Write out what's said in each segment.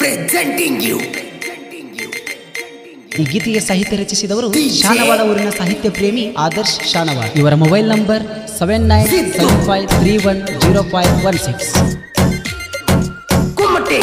presenting you. ಈ ಗೀತೆಗೆ ಸಾಹಿತ್ಯ ರಚಿಸಿದವರು ಶಾನವಾಡ ಊರಿನ ಸಾಹಿತ್ಯ ಪ್ರೇಮಿ ಆದರ್ಶ್ ಶಾನವಾಡ್ ಇವರ mobile number seven nine seven five three one zero five one six Kumte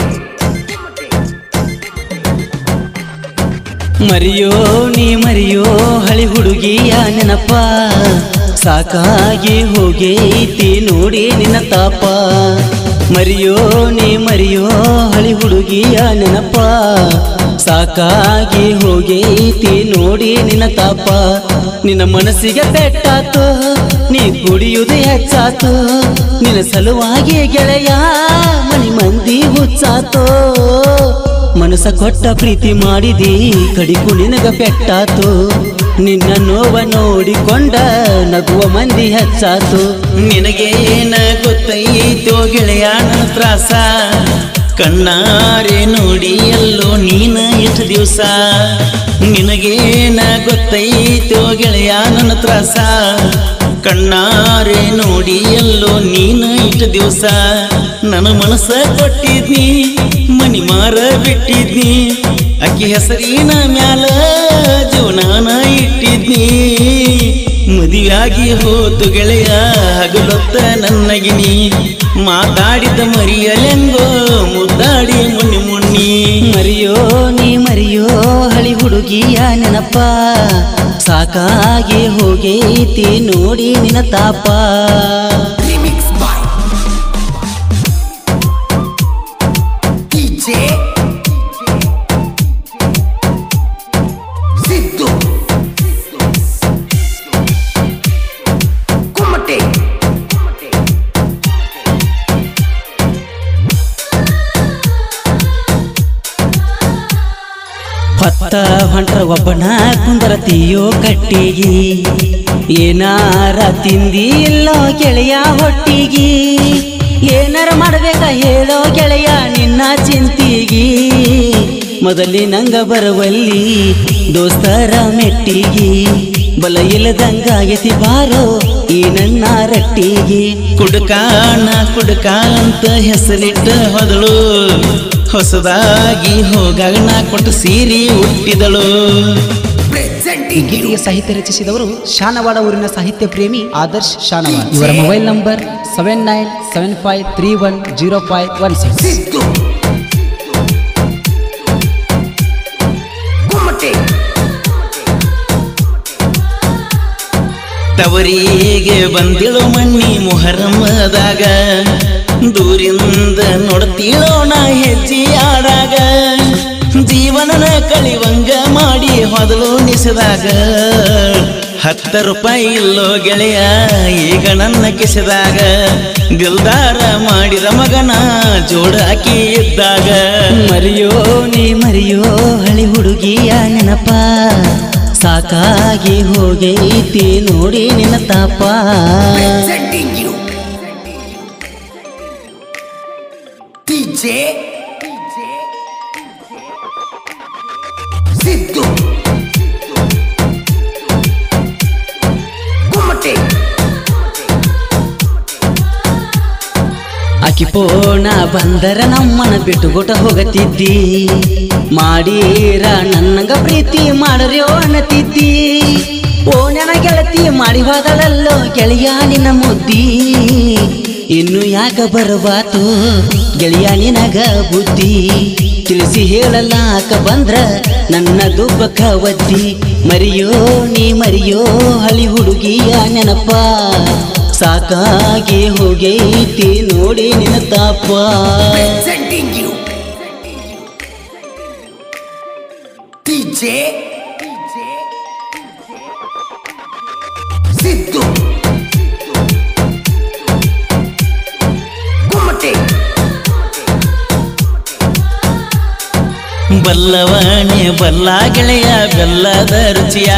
ಮರಿಯೋ ನೀ ಮರಿಯೋ ಹಳಿ ಹುಡುಗಿಯ ನೆನಪ ಸಾಕಾಗಿ ಹೋಗೈತಿ ನೋಡಿ ನಿನ್ನ ತಾಪ ಮರಿಯೋ ನೀ ಮರಿಯೋ ಹಳಿ ಹುಡುಗಿಯ ನೆನಪ ಸಾಕಾಗಿ ಹೋಗೈತಿ ನೋಡಿ ನಿನ್ನ ತಾಪ ನಿನ್ನ ಮನಸ್ಸಿಗೆ ಪೆಟ್ಟಾತು ನೀ ಕುಡಿಯುವುದು ಹೆಚ್ಚಾತು ನಿನ್ನ ಸಲುವಾಗಿ ಗೆಳೆಯ ಮನಿ ಮಂದಿ ಹುಚ್ಚಾತೋ ಮನಸ ಕೊಟ್ಟ ಪ್ರೀತಿ ಮಾಡಿದಿ ಕಡಿಕು ನಿನಗ ಪೆಟ್ಟಾತು ನಿನ್ನ ನೋವ ನೋಡಿಕೊಂಡ ನಗುವ ಮಂದಿ ಹೆಚ್ಚಾತು ನಿನಗೇನ ಗೊತ್ತೈತೋ ಗೆಳೆಯ ನನ್ನ ತ್ರಾಸ ಕಣ್ಣಾರೆ ನೋಡಿ ಎಲ್ಲೋ ನೀನ ಇಷ್ಟು ದಿವಸ ನಿನಗೇನ ಗೊತ್ತೈತೋ ಗೆಳೆಯ ನನ್ನ ತ್ರಾಸ ಕಣ್ಣಾರೆ ನೋಡಿ ಎಲ್ಲೋ ನೀನ ಇಷ್ಟು ದಿವಸ ನನ್ನ ಮನಸ್ಸ ಕೊಟ್ಟಿದ್ನಿ ಮನಿ ಮಾರ ಬಿಟ್ಟಿದ್ನಿ ಅಕ್ಕಿ ಹೆಸರಿನ ಮ್ಯಾಲ ಜೀವನಾನ ಇಟ್ಟಿದ್ನಿ ಮದುವೆಯಾಗಿ ಹೋತು ಗೆಳೆಯ ಹಗಲೊತ್ತ ನನ್ನಗಿನಿ ಮಾತಾಡಿದ ಮರಿಯಲೆಂಗೋ ಮುದ್ದಾಡಿ ಮುನ್ನಿ ಮುನ್ನಿ ಮರಿಯೋ ನೀ ಮರಿಯೋ ಹಳಿ ಹುಡುಗಿಯ ನೆನಪ ಸಾಕಾಗಿ ಹೋಗೈತಿ ನೋಡಿ ನಿನ್ನ ತಾಪ remix by DJ ಸಿದ್ದು ಕುಮಟೆ ಹೊತ್ತ ಹೊಂಟ್ರ ಒಬ್ಬನ ಕುಂದರತಿಯೋ ಕಟ್ಟಿಗಿ ಏನಾರ ತಿಂದಿ ಇಲ್ಲೋ ಗೆಳೆಯ ಹೊಟ್ಟಿಗಿ ಏನಾರ ಮಾಡ್ಬೇಕ ಹೇಳೋ ಗೆಳೆಯ ನಿನ್ನ ಚಿಂತಿಗಿ ಮೊದಲಿನಂಗ ಬರುವಲ್ಲಿ ದೋಸ್ತರ ಮೆಟ್ಟಿಗಿ ಬಲ ಇಲ್ಲದಂಗಾಗೈತಿ ಬಾರೋ ಈ ನನ್ನ ರಟ್ಟಿಗಿ ಕುಡ್ಕಾಣ ಕುಡ್ಕ ಅಂತ ಹೆಸರಿಟ್ಟ ಹೊದಳು ಹೊಸದಾಗಿ ಹೋಗಾಗ ನಾ ಕೊಟ್ಟು ಸೀರೆ ಹುಟ್ಟಿದಳು ಈ presenting you. ಗೀತೆಗೆ ಸಾಹಿತ್ಯ ರಚಿಸಿದವರು ಶಾನವಾಡ ಊರಿನ ಸಾಹಿತ್ಯ ಪ್ರೇಮಿ ಆದರ್ಶ್ ಶಾನವಾಡ್ ಇವರ mobile number seven nine seven five three one zero five one six Siddu Kumte ತವರಿಗೆ ಬಂದಿಳು ಮಣ್ಣಿ ಮೊಹರಮ್ಮದಾಗ ದೂರಿಂದ ನೋಡ್ತೀಳೋ ನಾ ಹೆಜ್ಜೆ ಆಡಾಗ ಜೀವನನ ಕಳಿವಂಗ ಮಾಡಿ ಹೊದಲು ನಿಸಿದಾಗ ಹತ್ತ ರೂಪಾಯಿ ಇಲ್ಲೋ ಗೆಳೆಯ ಈಗ ನನ್ನ ಕಿಸಿದಾಗ ದಿಲ್ದಾರ ಮಾಡಿದ ಮಗನ ಜೋಡಾಕಿ ಇದ್ದಾಗ ಮರಿಯೋ ನೀ ಮರಿಯೋ ಹಳಿ ಹುಡುಗಿಯ ನೆನಪ ಸಾಕಾಗಿ ಹೋಗೈತಿ ನೋಡಿ ನಿನ್ನ ತಾಪ presenting you. DJ ಸಿದ್ದು ಕುಮಟೆ ಆಕಿ ಪೋಣ ಬಂದರ ನಮ್ಮನ ಬಿಟ್ಟುಗುಟ ಹೋಗತಿದ್ದಿ ಮಾಡೀರ ನನ್ನಂಗ ಪ್ರೀತಿ ಮಾಡರ್ಯೋ ಅನ್ನತಿದ್ದಿ ಓ ನನ್ನ ಗೆಳತಿ ಮಾಡಿ ಹೋದಳಲ್ಲೋ ಗೆಳೆಯ ನಿನ್ನ ಮುದ್ದಿ ಇನ್ನು ಯಾಕ ಬರಬಾತು ಗೆಳೆಯ ನಿನಗ ಬುದ್ಧಿ ತಿಳಿಸಿ ಹೇಳಲಾಕ ಬಂದ್ರ ನನ್ನ ದುಬ್ಬಕ ಒದ್ದಿ ಮರಿಯೋ ನೀ ಮರಿಯೋ ಹಳಿ ಹುಡುಗಿಯ ನೆನಪ ಸಾಕಾಗಿ ಹೋಗೈತಿ ನೋಡಿ ನಿನ್ನ ತಾಪ presenting you. DJ ಸಿದ್ದು ಕುಮಟೆ ಬಲ್ಲವಣೆ ಬಲ್ಲ ಗೆಳೆಯ ಬೆಲ್ಲದ ರುಚಿಯ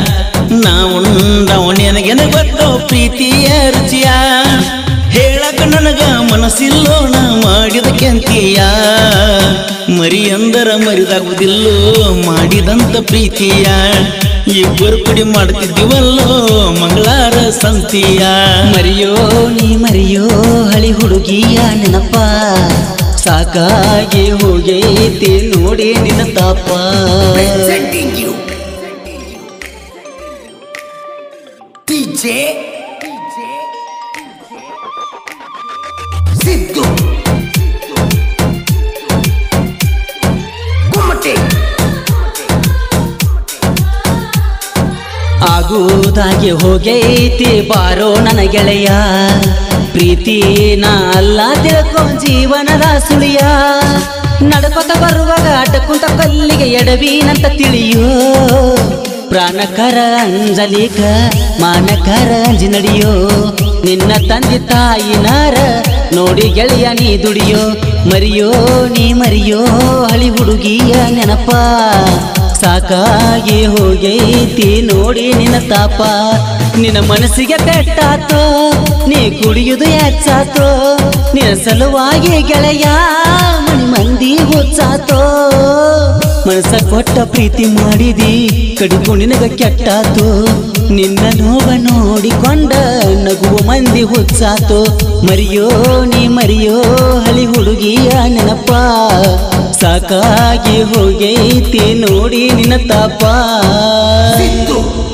ನಾವು ನಿನಗೆನ ಗೊತ್ತೋ ಪ್ರೀತಿಯ ರುಚಿಯ ಹೇಳಕ ನನಗ ಮನಸ್ಸಿಲ್ಲೋ ನಾ ಮಾಡಿದ ಕೆಂತಿಯ ಮರಿ ಅಂದರ ಮರಿದಾಗುವುದಿಲ್ಲೋ ಮಾಡಿದಂತ ಪ್ರೀತಿಯ ಇಬ್ಬರು ಕುಡಿ ಮಾಡ್ತಿದ್ದೀವಲ್ಲೋ ಮಂಗಳಾರ ಸಂತಿಯ ಮರಿಯೋ ನೀ ಮರಿಯೋ ಹಳಿ ಹುಡುಗಿಯ ನೆನಪ ಸಾಕಾಗಿ ಹೋಗೈತಿ ನೋಡಿ ನಿನ್ನ ತಾಪ Presenting you. DJ. Siddu. Kumate. ಆಗುವುದಾಗಿ ಹೋಗೈತಿ ಬಾರೋ ನನ್ನ ಗೆಳೆಯ ಪ್ರೀತಿ ನಾ ಅಲ್ಲ ತಿಳ್ಕೊ ಜೀವನದ ಸುಳಿಯ ನಡ್ಕೊತ ಬರುವಾಗ ಅಡ್ಡಕುಂತ ಕಲ್ಲಿಗೆ ಎಡವೀನಂತ ತಿಳಿಯೋ ಪ್ರಾಣಕರ ಅಂಜಲಿಕ ಮಾನಕರ ಅಂಜಿ ನಡಿಯೋ ನಿನ್ನ ತಂದೆ ತಾಯಿನಾರ ನೋಡಿ ಗೆಳೆಯ ನೀ ದುಡಿಯೋ ಮರಿಯೋ ನೀ ಮರಿಯೋ ಹಳಿ ಹುಡುಗಿಯ ನೆನಪ ಸಾಕಾಗಿ ಹೋಗೈತಿ ನೋಡಿ ನಿನ್ನ ತಾಪ ನಿನ್ನ ಮನಸ್ಸಿಗೆ ಪೆಟ್ಟಾತೋ ನೀ ಕುಡಿಯುವುದು ಹೆಚ್ಚಾತೋ ನಿನ್ನ ಸಲುವಾಗಿ ಗೆಳೆಯ ಮಣಿ ಮಂದಿ ಹುಚ್ಚಾತೋ ಮನಸ್ಸ ಕೊಟ್ಟ ಪ್ರೀತಿ ಮಾಡಿದಿ ಕಡಿದು ನಿನಗ ಕೆಟ್ಟಾತು ನಿನ್ನ ನೋವ ನೋಡಿಕೊಂಡ ನಗುವ ಮಂದಿ ಹುಚ್ಚಾತು ಮರಿಯೋ ನೀ ಮರಿಯೋ ಹಳಿ ಹುಡುಗಿಯ ನೆನಪ ಸಾಕಾಗಿ ಹೋಗೈತಿ ನೋಡಿ ನಿನ್ನ ತಾಪ Siddu.